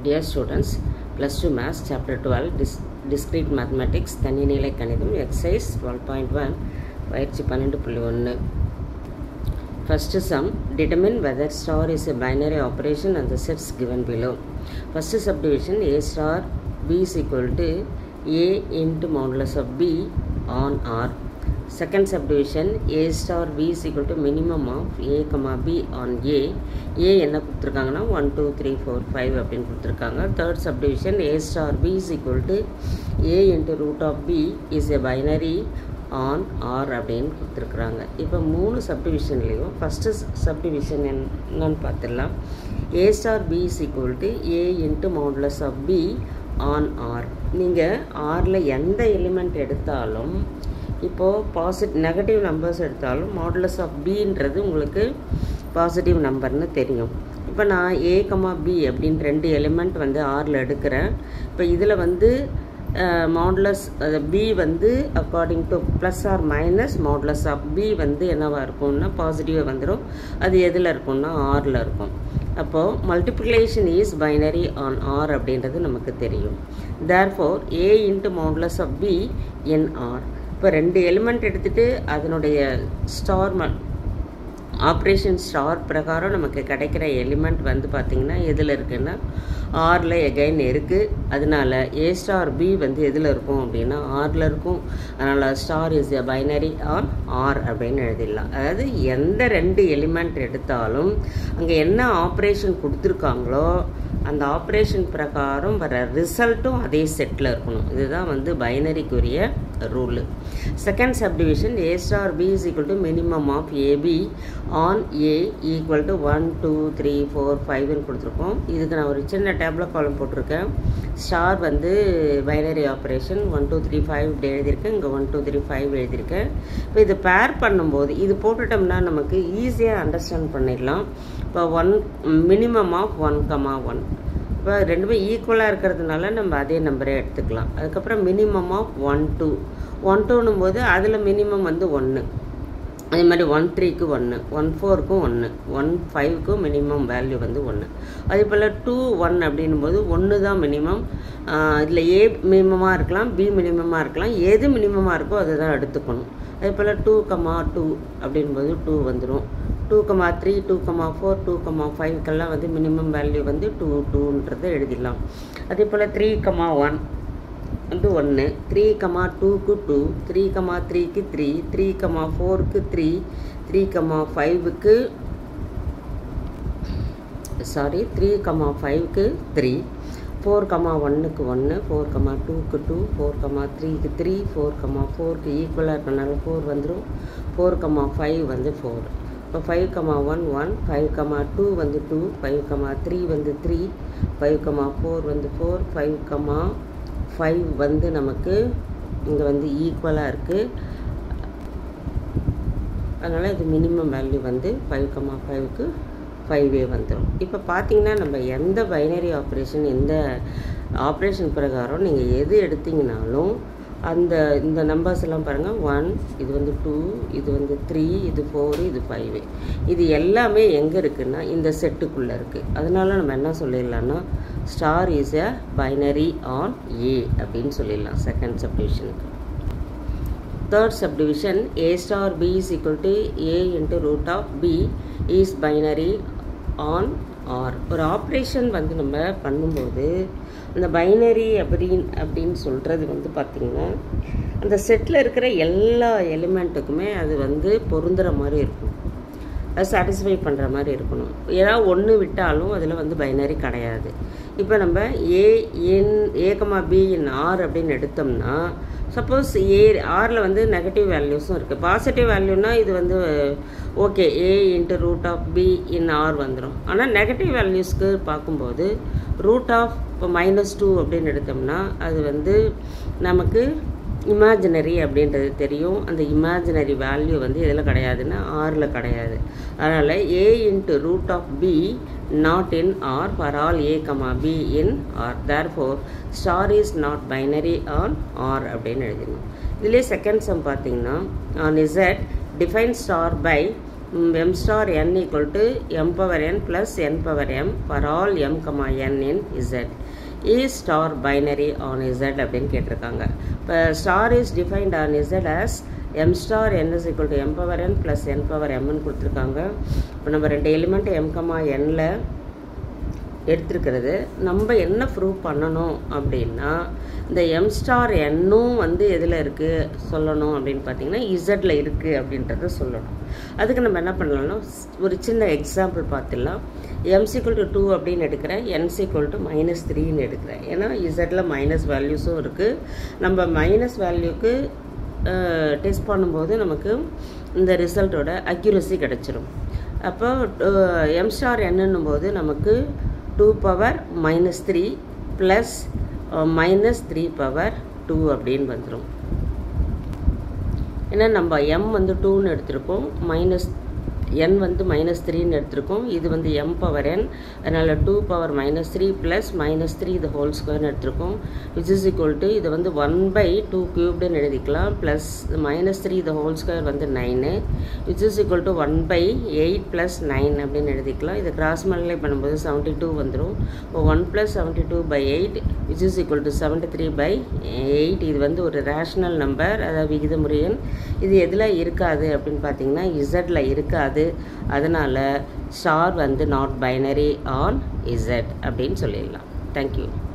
Dear students, plus 2 Maths, Chapter 12, Dis- Discrete Mathematics, தனிநிலை கணிதம், Exercise 12.1, பயிற்சி பன்னெண்டு புள்ளி ஒன்று First sum, determine whether star is a binary operation and the sets given below. First subdivision, A star B is equal to A into modulus of B on R. Second subdivision, A star B is equal to minimum of A, comma B on A. A என்ன கொடுத்துருக்காங்கன்னா one two three four five அப்படின்னு கொடுத்துருக்காங்க third subdivision A star B is equal to A into root of B is a binary on R அப்படின்னு கொடுத்துருக்குறாங்க இப்போ மூணு சப்டிவிஷன்லேயும் first subdivision என்னன்னு பார்த்துடலாம் A star B is equal to A into modulus of B on R நீங்கள் ஆரில் எந்த எலிமெண்ட் எடுத்தாலும் இப்போது பாசிட் நெகட்டிவ் நம்பர்ஸ் எடுத்தாலும் மாடுலஸ் ஆஃப் பின்றது உங்களுக்கு பாசிட்டிவ் நம்பர்னு தெரியும் இப்போ நான் ஏ கமா பி அப்படின்னு ரெண்டு எலிமெண்ட் வந்து ஆரில் எடுக்கிறேன் இப்போ இதில் வந்து மாடுலஸ் பி வந்து according to plus or minus modulus of B வந்து என்னவாக இருக்கும்னா பாசிட்டிவாக வந்துடும் அது எதில் இருக்கும்னா ஆரில் இருக்கும் அப்போது multiplication is binary on R அப்படின்றது நமக்கு தெரியும் therefore A into modulus of B in R இப்போ ரெண்டு எலிமெண்ட் எடுத்துகிட்டு அதனுடைய ஸ்டார் ம ஆப்ரேஷன் ஸ்டார் பிரகாரம் நமக்கு கிடைக்கிற எலிமெண்ட் வந்து பார்த்திங்கன்னா எதில் இருக்குன்னா ஆரில் எகைன் இருக்குது அதனால ஏ ஸ்டார் பி வந்து எதில் இருக்கும் அப்படின்னா ஆரில் இருக்கும் அதனால் star is a binary on R அப்படின்னு எழுதிடலாம் அதாவது எந்த ரெண்டு எலிமெண்ட் எடுத்தாலும் அங்கே என்ன ஆப்ரேஷன் கொடுத்துருக்காங்களோ அந்த ஆப்ரேஷன் பிரகாரம் வர ரிசல்ட்டும் அதே செட்டில் இருக்கணும் இதுதான் வந்து பைனரிக்குரிய rule second subdivision A star B is equal to minimum of A B on A equal to one two three four ஃபைவ்னு கொடுத்துருக்கோம் இதுக்கு நான் ஒரு சின்ன டேப்லெட் காலம் போட்டிருக்கேன் ஸ்டார் வந்து binary operation one two three five இப்படி எழுதியிருக்கேன் இங்கே ஒன் டூ த்ரீ ஃபைவ் எழுதியிருக்கேன் இப்போ இது பேர் பண்ணும்போது இது போட்டுட்டோம்னா நமக்கு ஈஸியாக அண்டர்ஸ்டாண்ட் பண்ணிடலாம் இப்போ one minimum of one comma one இப்போ ரெண்டுமே ஈக்குவலாக இருக்கிறதுனால நம்ம அதே நம்பரே எடுத்துக்கலாம் அதுக்கப்புறம் minimum of one two one டூனும் போது அதில் மினிமம் வந்து ஒன்று அதே மாதிரி ஒன் த்ரீக்கு ஒன்று ஒன் ஃபோருக்கும் ஒன்று ஒன் ஃபைவ்க்கும் மினிமம் வேல்யூ வந்து ஒன்று அதே போல் டூ ஒன் அப்படின்னும் போது ஒன்று தான் மினிமம் இதில் ஏ மினிமமாக இருக்கலாம் பி மினிமமாக இருக்கலாம் எது மினிமமாக இருக்கோ அதை தான் எடுத்துக்கணும் அதே போல் டூ கமா டூ அப்படின்போது டூ வந்துடும் two comma three two comma four two comma ஃபைவ்க்கெல்லாம் வந்து மினிமம் வேல்யூ வந்து டூ டூன்றதை எழுதிடலாம் அதே போல் த்ரீ கமா ஒன் வந்து ஒன்று த்ரீ கமா டூக்கு டூ த்ரீ கமா த்ரீக்கு த்ரீ த்ரீ கமா ஃபோருக்கு த்ரீ த்ரீ கமா ஃபைவுக்கு சாரி த்ரீ கமா ஃபைவ்க்கு த்ரீ ஃபோர் கமா ஒன்றுக்கு ஒன்று ஃபோர் கமா டூக்கு டூ ஃபோர் கமா த்ரீக்கு த்ரீ ஃபோர் கமா ஃபோருக்கு ஈக்குவலாக இருக்கனால ஃபோர் வந்துடும் ஃபோர் கமா ஃபைவ் வந்து ஃபோர் இப்போ five comma one one five comma two வந்து டூ ஃபைவ் கமா த்ரீ வந்து த்ரீ ஃபைவ் கமா ஃபோர் வந்து ஃபோர் ஃபைவ் கமா ஃபைவ் வந்து நமக்கு இங்கே வந்து ஈக்குவலாக இருக்குது அதனால் இது மினிமம் வேல்யூ வந்து ஃபைவ் கமா ஃபைவ்க்கு ஃபைவே வந்துடும் இப்போ பார்த்தீங்கன்னா நம்ம எந்த பைனரி ஆப்ரேஷன் எந்த ஆப்ரேஷன் பிரகாரம் நீங்கள் எது எடுத்தீங்கனாலும் அந்த இந்த நம்பர்ஸ் எல்லாம் பாருங்கள் ஒன் இது வந்து டூ இது வந்து த்ரீ இது ஃபோர் இது ஃபைவு இது எல்லாமே எங்கே இருக்குன்னா இந்த செட்டுக்குள்ளே இருக்குது அதனால நம்ம என்ன சொல்லிடலாம்னா star is a binary on A அப்படின்னு சொல்லிடலாம் செகண்ட் சப்டிவிஷனுக்கு third subdivision A star B is equal to A into root of B is binary on R ஒரு ஆப்ரேஷன் வந்து நம்ம பண்ணும்போது அந்த பைனரி அப்படின்னு அப்படின்னு சொல்கிறது வந்து பார்த்திங்கன்னா அந்த செட்டில் இருக்கிற எல்லா எலிமெண்ட்டுக்குமே அது வந்து பொருந்துகிற மாதிரி இருக்கும் அது சாட்டிஸ்ஃபை பண்ணுற மாதிரி இருக்கணும் ஏதாவது ஒன்று விட்டாலும் அதில் வந்து பைனரி கிடையாது இப்போ நம்ம ஏ என் ஏகமா பி இன் ஆர் அப்படின்னு எடுத்தோம்னா சப்போஸ் ஏ ஆரில் வந்து நெகட்டிவ் வேல்யூஸும் இருக்குது பாசிட்டிவ் வேல்யூனா இது வந்து okay A into root of B in R வந்துடும் ஆனால் நெகட்டிவ் வேல்யூஸ்க்கு பார்க்கும்போது ரூட் ஆஃப் இப்போ மைனஸ் டூ அப்படின்னு எடுத்தோம்னா அது வந்து நமக்கு இமேஜினரி அப்படின்றது தெரியும் அந்த இமேஜினரி வேல்யூ வந்து இதில் கிடையாதுன்னா ஆரில் கிடையாது அதனால் A into root of B not in R for all A comma B in R therefore star is not binary on R அப்படின்னு எழுதிடணும் இதிலே செகண்ட் சம் பார்த்தீங்கன்னா on Z define star by M star N equal to M power N plus N power M for all M comma N in Z is star binary on Z அப்படின்னு கேட்டிருக்காங்க இப்போ star is defined on Z as M star N is equal to M power N plus N power எம்னு கொடுத்துருக்காங்க இப்போ நம்ம ரெண்டு element M comma என்னில் எடுத்திருக்கிறது நம்ம என்ன ப்ரூவ் பண்ணணும் அப்படின்னா இந்த எம் ஸ்டார் என்னும் வந்து எதில் இருக்குது சொல்லணும் அப்படின்னு பார்த்தீங்கன்னா இசட்டில் இருக்குது அப்படின்றத சொல்லணும் அதுக்கு நம்ம என்ன பண்ணலாம்னா ஒரு சின்ன எக்ஸாம்பிள் பார்த்துடலாம் எம் சிக்வல் டு டூ அப்படின்னு எடுக்கிறேன் என் சிக்வல் டு மைனஸ் த்ரீன்னு எடுக்கிறேன் ஏன்னா இசட்டில் மைனஸ் வேல்யூஸும் இருக்குது நம்ம மைனஸ் வேல்யூக்கு டெஸ்ட் பண்ணும்போது நமக்கு இந்த ரிசல்ட்டோட அக்யூரசி கிடச்சிரும் அப்போ எம் ஸ்டார் என்னன்னும் போது நமக்கு two power minus three plus minus three power two அப்படின்னு வந்துடும் ஏன்னா நம்ம எம் வந்து டூன்னு எடுத்திருக்கோம் மைனஸ் என் வந்து மைனஸ் த்ரீன்னு எடுத்திருக்கோம் இது வந்து எம் பவர் என் அதனால் two power minus three plus minus three இது ஹோல் ஸ்கொயர்னு எடுத்திருக்கோம் விச் இஸ் ஈக்குவல் டு இது வந்து ஒன் பை டூ க்யூப்டுன்னு எழுதிக்கலாம் ப்ளஸ் மைனஸ் த்ரீ இது ஹோல் ஸ்கொயர் வந்து nine which is equal to one by eight plus nine அப்படின்னு எழுதிக்கலாம் இது கிராஸ் மல்டிப்ளை பண்ணும்போது செவன்ட்டி டூ வந்துடும் இப்போ one plus seventy two by eight which is equal to seventy three by eight இது வந்து ஒரு ரேஷ்னல் நம்பர் அதாவது விகிதமுறையன் இது எதில் இருக்காது அப்படின்னு பார்த்தீங்கன்னா இசட்டில் இருக்காது அதனால் ஸ்டார் வந்து நாட் பைனரி ஆன் இசட் அப்படின்னு சொல்லிடலாம் தேங்க்யூ